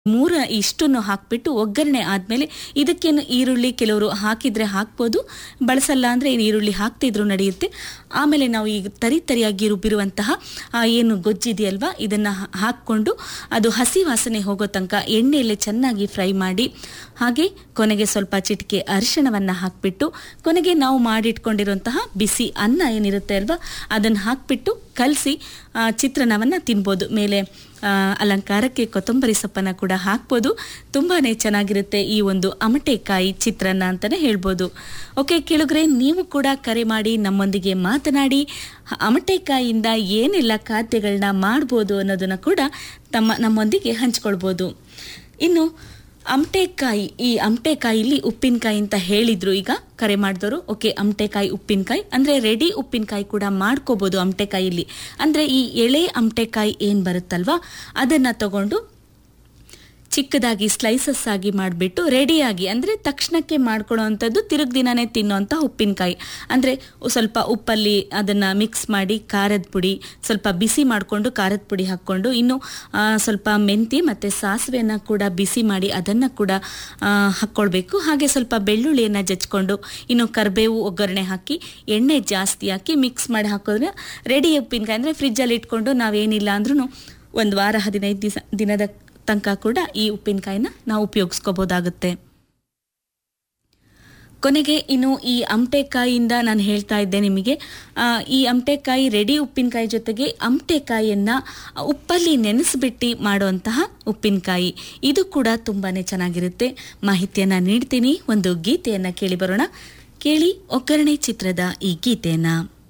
ಮೂರ ಇಷ್ಟನ್ನು ಹಾಕ್ಬಿಟ್ಟು ಒಗ್ಗರಣೆ ಆದಮೇಲೆ ಇದಕ್ಕೇನು ಈರುಳ್ಳಿ ಕೆಲವರು ಹಾಕಿದ್ರೆ ಹಾಕ್ಬೋದು ಬಳಸಲ್ಲ ಅಂದರೆ ಏನು ಈರುಳ್ಳಿ ಹಾಕ್ತಿದ್ರು ನಡೆಯುತ್ತೆ ಆಮೇಲೆ ನಾವು ಈಗ ತರಿ ತರಿಯಾಗಿ ರುಬ್ಬಿರುವಂತಹ ಆ ಏನು ಗೊಜ್ಜಿದೆಯಲ್ವಾ ಇದನ್ನು ಹಾಕ್ಕೊಂಡು ಅದು ಹಸಿ ವಾಸನೆ ಹೋಗೋ ತನಕ ಎಣ್ಣೆಯಲ್ಲಿ ಚೆನ್ನಾಗಿ ಫ್ರೈ ಮಾಡಿ ಹಾಗೆ ಕೊನೆಗೆ ಸ್ವಲ್ಪ ಚಿಟಿಕೆ ಅರಿಶಿಣವನ್ನು ಹಾಕಿಬಿಟ್ಟು ಕೊನೆಗೆ ನಾವು ಮಾಡಿಟ್ಕೊಂಡಿರುವಂತಹ ಬಿಸಿ ಅನ್ನ ಏನಿರುತ್ತೆ ಅಲ್ವಾ ಅದನ್ನು ಹಾಕಿಬಿಟ್ಟು ಕಲಸಿ ಚಿತ್ರಾನ್ನವನ್ನು ತಿನ್ಬೋದು ಮೇಲೆ ಆ, ಅಲಂಕಾರಕ್ಕೆ ಕೊತ್ತಂಬರಿ ಸೊಪ್ಪನ್ನು ಕೂಡ ಹಾಕ್ಬೋದು ತುಂಬಾ ಚೆನ್ನಾಗಿರುತ್ತೆ ಈ ಒಂದು ಅಮಟೆಕಾಯಿ ಚಿತ್ರಾನ್ನ ಅಂತಲೇ ಹೇಳ್ಬೋದು ಓಕೆ ಕೇಳಿದ್ರೆ ನೀವು ಕೂಡ ಕರೆ ಮಾಡಿ ನಮ್ಮೊಂದಿಗೆ ಮಾತನಾಡಿ ಹ- ಅಮಟೆಕಾಯಿಯಿಂದ ಏನೆಲ್ಲ ಖಾದ್ಯಗಳನ್ನ ಮಾಡ್ಬೋದು ಅನ್ನೋದನ್ನು ಕೂಡ ತಮ್ಮ ನಮ್ಮೊಂದಿಗೆ ಹಂಚ್ಕೊಳ್ಬೋದು ಇನ್ನು ಅಮಟೆಕಾಯಿ ಈ ಅಮಟೆಕಾಯಿಲಿ ಉಪ್ಪಿನಕಾಯಿ ಅಂತ ಹೇಳಿದ್ರು ಈಗ ಕರೆ ಮಾಡಿದವರು ಓಕೆ ಅಮಟೆಕಾಯಿ ಉಪ್ಪಿನಕಾಯಿ ಅಂದರೆ ರೆಡಿ ಉಪ್ಪಿನಕಾಯಿ ಕೂಡ ಮಾಡ್ಕೋಬೋದು ಅಮಟೆಕಾಯಿಲಿ ಅಂದರೆ ಈ ಎಳೆ ಅಮಟೆಕಾಯಿ ಏನು ಬರುತ್ತಲ್ವಾ ಅದನ್ನು ತಗೊಂಡು ಚಿಕ್ಕದಾಗಿ ಸ್ಲೈಸಸ್ ಆಗಿ ಮಾಡಿಬಿಟ್ಟು ರೆಡಿಯಾಗಿ ಅಂದರೆ ತಕ್ಷಣಕ್ಕೆ ಮಾಡ್ಕೊಳ್ಳೋ ಅಂಥದ್ದು ತಿರುಗ್ ದಿನನೇ ತಿನ್ನೋಂಥ ಉಪ್ಪಿನಕಾಯಿ ಅಂದರೆ ಸ್ವಲ್ಪ ಉಪ್ಪಲ್ಲಿ ಅದನ್ನು ಮಿಕ್ಸ್ ಮಾಡಿ ಖಾರದ ಪುಡಿ ಸ್ವಲ್ಪ ಬಿಸಿ ಮಾಡಿಕೊಂಡು ಖಾರದ ಪುಡಿ ಹಾಕ್ಕೊಂಡು ಇನ್ನು ಆ, ಸ್ವಲ್ಪ ಮೆಂತ್ಯ ಮತ್ತು ಸಾಸಿವೆಯನ್ನು ಕೂಡ ಬಿಸಿ ಮಾಡಿ ಅದನ್ನು ಕೂಡ ಆ, ಹಾಕ್ಕೊಳ್ಬೇಕು ಹಾಗೆ ಸ್ವಲ್ಪ ಬೆಳ್ಳುಳ್ಳಿಯನ್ನು ಜಚ್ಕೊಂಡು ಇನ್ನು ಕರಿಬೇವು ಒಗ್ಗರಣೆ ಹಾಕಿ ಎಣ್ಣೆ ಜಾಸ್ತಿ ಹಾಕಿ ಮಿಕ್ಸ್ ಮಾಡಿ ಹಾಕೋದ್ರೆ ರೆಡಿ ಉಪ್ಪಿನಕಾಯಿ ಅಂದರೆ ಫ್ರಿಜ್ಜಲ್ಲಿ ಇಟ್ಕೊಂಡು ನಾವೇನಿಲ್ಲ ಅಂದ್ರೂ ಒಂದು ವಾರ ಹದಿನೈದು ದಿವಸ ದಿನದ ತನಕ ಕೂಡ ಈ ಉಪ್ಪಿನಕಾಯಿನ ನಾವು ಉಪಯೋಗಿಸ್ಕೋಬೋದಾಗುತ್ತೆ ಕೊನೆಗೆ ಇನ್ನು ಈ ಅಮಟೆಕಾಯಿಯಿಂದ ನಾನು ಹೇಳ್ತಾ ಇದ್ದೆ ನಿಮಗೆ ಆ, ಈ ಅಮಟೆಕಾಯಿ ರೆಡಿ ಉಪ್ಪಿನಕಾಯಿ ಜೊತೆಗೆ ಅಮಟೆಕಾಯಿಯನ್ನು ಉಪ್ಪಲ್ಲಿ ನೆನೆಸ್ಬಿಟ್ಟು ಮಾಡುವಂತಹ ಉಪ್ಪಿನಕಾಯಿ ಇದು ಕೂಡ ತುಂಬಾ ಚೆನ್ನಾಗಿರುತ್ತೆ ಮಾಹಿತಿಯನ್ನು ನೀಡ್ತೀನಿ ಒಂದು ಗೀತೆಯನ್ನು ಕೇಳಿ ಬರೋಣ ಕೇಳಿ ಒಗ್ಗರಣೆ ಚಿತ್ರದ ಈ ಗೀತೆಯನ್ನು